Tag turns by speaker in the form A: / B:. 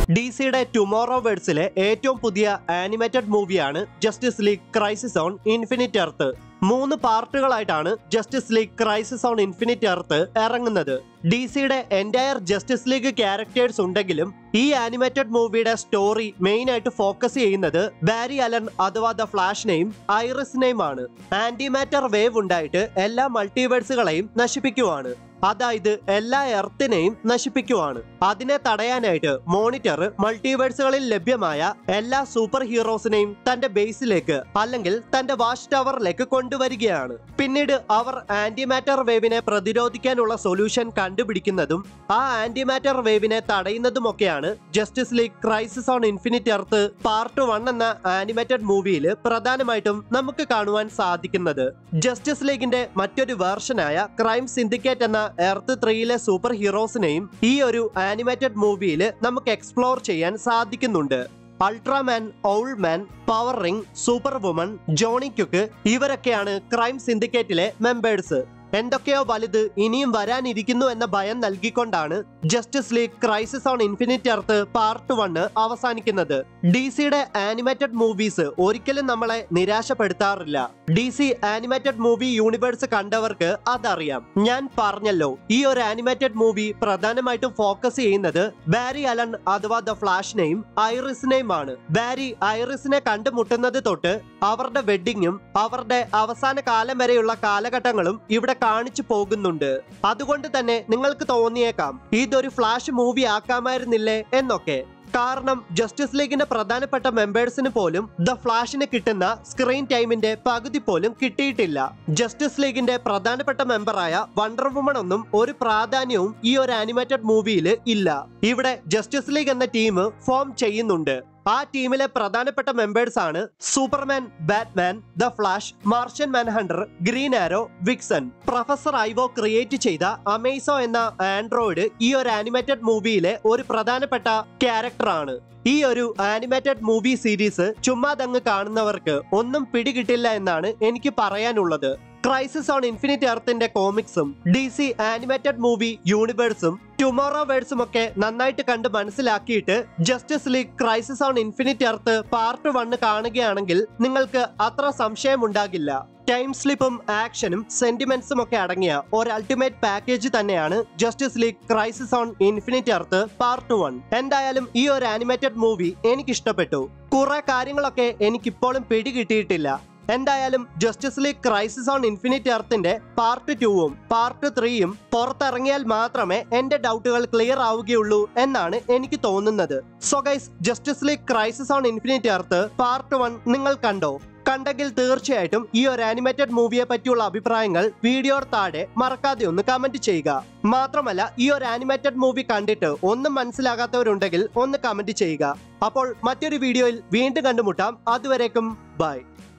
A: D സിയുടെ tomorrow വേർഡ്സിലെ ഏറ്റവും പുതിയ ആനിമേറ്റഡ് മൂവിയാണ് Justice League Crisis on Infinite Earth മൂന്ന് പാർട്ടുകളായിട്ടാണ് Justice League Crisis on Infinite Earth ഇറങ്ങുന്നത് ഡി സിയുടെ എൻറ്റയർ ജസ്റ്റിസ് ലീഗ് ക്യാരക്ടേഴ്സ് ഉണ്ടെങ്കിലും ഈ ആനിമേറ്റഡ് മൂവിയുടെ സ്റ്റോറി മെയിൻ ആയിട്ട് ഫോക്കസ് ചെയ്യുന്നത് ബാരി അലൻ അഥവാ ദ ഫ്ലാഷിനെയും ഐറിസിനെയും ആണ് ആന്റിമാറ്റർ വേവ് ഉണ്ടായിട്ട് എല്ലാ മൾട്ടിവേഴ്സുകളെയും നശിപ്പിക്കുവാണ് അതായത് എല്ലാ എർത്തിനെയും നശിപ്പിക്കുവാണ് അതിനെ തടയാനായിട്ട് മോണിറ്റർ മൾട്ടിവേഴ്സുകളിൽ ലഭ്യമായ എല്ലാ സൂപ്പർ ഹീറോസിനെയും തന്റെ ബേസിലേക്ക് അല്ലെങ്കിൽ തന്റെ വാച്ച് ടവറിലേക്ക് കൊണ്ടുവരികയാണ് പിന്നീട് അവർ ആന്റിമാറ്റർ വേവിനെ പ്രതിരോധിക്കാനുള്ള സൊല്യൂഷൻ കണ്ടുപിടിക്കുന്നതും ആ ആന്റിമാറ്റർ വേവിനെ തടയുന്നതുമൊക്കെയാണ് Justice League Crisis on Infinite Earth part one എന്ന ആനിമേറ്റഡ് മൂവിയിൽ പ്രധാനമായിട്ടും നമുക്ക് കാണുവാൻ സാധിക്കുന്നത് ജസ്റ്റിസ് ലീഗിന്റെ മറ്റൊരു വേർഷനായ ക്രൈം സിൻഡിക്കേറ്റ് എന്ന എർത്ത് ത്രീയിലെ സൂപ്പർ ഹീറോസിനെയും ഈ ഒരു ആനിമേറ്റഡ് മൂവിയിൽ നമുക്ക് എക്സ്പ്ലോർ ചെയ്യാൻ സാധിക്കുന്നുണ്ട് Ultraman Owlman Power Ring Superwoman Johnny Quick ഇവരൊക്കെയാണ് ക്രൈം സിൻഡിക്കേറ്റിലെ മെമ്പേഴ്സ് എന്തൊക്കെയോ വലുത് ഇനിയും വരാനിരിക്കുന്നു എന്ന ഭയം നൽകിക്കൊണ്ടാണ് Justice League Crisis on Infinite Earth part one അവസാനിക്കുന്നത് ഡി സിയുടെ ആനിമേറ്റഡ് മൂവീസ് ഒരിക്കലും നമ്മളെ നിരാശപ്പെടുത്താറില്ല D C animated movie universe കണ്ടവർക്ക് അതറിയാം ഞാൻ പറഞ്ഞല്ലോ ഈ ഒരു ആനിമേറ്റഡ് മൂവി പ്രധാനമായിട്ടും ഫോക്കസ് ചെയ്യുന്നത് ബാരി അലൻ അഥവാ ദ ഫ്ലാഷിനെയും ഐറിസിനെയും ആണ് ബാരി ഐറിസിനെ കണ്ടുമുട്ടുന്നത് തൊട്ട് അവരുടെ വെഡിങ്ങും അവരുടെ അവസാന കാലം വരെയുള്ള കാലഘട്ടങ്ങളും ഇവിടെ കാണിച്ചു പോകുന്നുണ്ട് അതുകൊണ്ട് തന്നെ നിങ്ങൾക്ക് തോന്നിയേക്കാം ഇതൊരു ഫ്ലാഷ് മൂവി ആക്കാമായിരുന്നില്ലേ എന്നൊക്കെ കാരണം ജസ്റ്റിസ് ലീഗിന്റെ പ്രധാനപ്പെട്ട മെമ്പേഴ്സിന് പോലും ദ ഫ്ലാഷിന് കിട്ടുന്ന സ്ക്രീൻ ടൈമിന്റെ പകുതി പോലും കിട്ടിയിട്ടില്ല ജസ്റ്റിസ് ലീഗിന്റെ പ്രധാനപ്പെട്ട മെമ്പറായ വണ്ടർ വുമൺ ഒന്നും ഒരു പ്രാധാന്യവും ഈ ഒരു ആനിമേറ്റഡ് മൂവിയിൽ ഇല്ല ഇവിടെ ജസ്റ്റിസ് ലീഗ് എന്ന ടീം ഫോം ചെയ്യുന്നുണ്ട് ആ ടീമിലെ പ്രധാനപ്പെട്ട മെമ്പേഴ്സ് ആണ് Superman Batman the Flash Martian Manhunter Green Arrow Vixen Professor Ivo create ചെയ്ത അമേസോ എന്ന ആൻഡ്രോയിഡ് ഈ ഒരു ആനിമേറ്റഡ് മൂവിയിലെ ഒരു പ്രധാനപ്പെട്ട ക്യാരക്ടറാണ് ഈ ഒരു ആനിമേറ്റഡ് മൂവി സീരീസ് ചുമ്മാതങ്ങ് കാണുന്നവർക്ക് ഒന്നും പിടികിട്ടില്ല എന്നാണ് എനിക്ക് പറയാനുള്ളത് ക്രൈസിസ് ഓൺ ഇൻഫിനിറ്റ് എർത്തിന്റെ കോമിക്സും ഡി സി ആനിമേറ്റഡ് മൂവി യൂണിവേഴ്സും ടുമോറോ വേർഡ്സും ഒക്കെ നന്നായിട്ട് കണ്ട് മനസ്സിലാക്കിയിട്ട് Justice League Crisis on Infinite Earth part one കാണുകയാണെങ്കിൽ നിങ്ങൾക്ക് അത്ര സംശയം ഉണ്ടാകില്ല ടൈം സ്ലിപ്പും ആക്ഷനും സെന്റിമെന്റ്സും ഒക്കെ അടങ്ങിയ ഒരു അൾട്ടിമേറ്റ് പാക്കേജ് തന്നെയാണ് Justice League Crisis on Infinite Earth part one എന്തായാലും ഈ ഒരു ആനിമേറ്റഡ് മൂവി എനിക്ക് ഇഷ്ടപ്പെട്ടു കുറെ കാര്യങ്ങളൊക്കെ എനിക്കിപ്പോഴും പിടികിട്ടിയിട്ടില്ല എന്തായാലും Justice League Crisis on Infinite എർത്തിന്റെ പാർട്ട് ടൂവും പാർട്ട് ത്രീയും പുറത്തിറങ്ങിയാൽ മാത്രമേ എന്റെ ഡൗട്ടുകൾ ക്ലിയർ ആവുകയുള്ളൂ എന്നാണ് എനിക്ക് തോന്നുന്നത് so guys Justice League Crisis on Infinite Earth part one നിങ്ങൾ കണ്ടോ കണ്ടെങ്കിൽ തീർച്ചയായിട്ടും ഈ ഒരു ആനിമേറ്റഡ് മൂവിയെ പറ്റിയുള്ള അഭിപ്രായങ്ങൾ വീഡിയോർ താഴെ മറക്കാതെ ഒന്ന് കമന്റ് ചെയ്യുക മാത്രമല്ല ഈ ഒരു ആനിമേറ്റഡ് മൂവി കണ്ടിട്ട് ഒന്നും മനസ്സിലാകാത്തവരുണ്ടെങ്കിൽ ഒന്ന് കമന്റ് ചെയ്യുക അപ്പോൾ മറ്റൊരു വീഡിയോയിൽ വീണ്ടും കണ്ടുമുട്ടാം അതുവരേക്കും ബൈ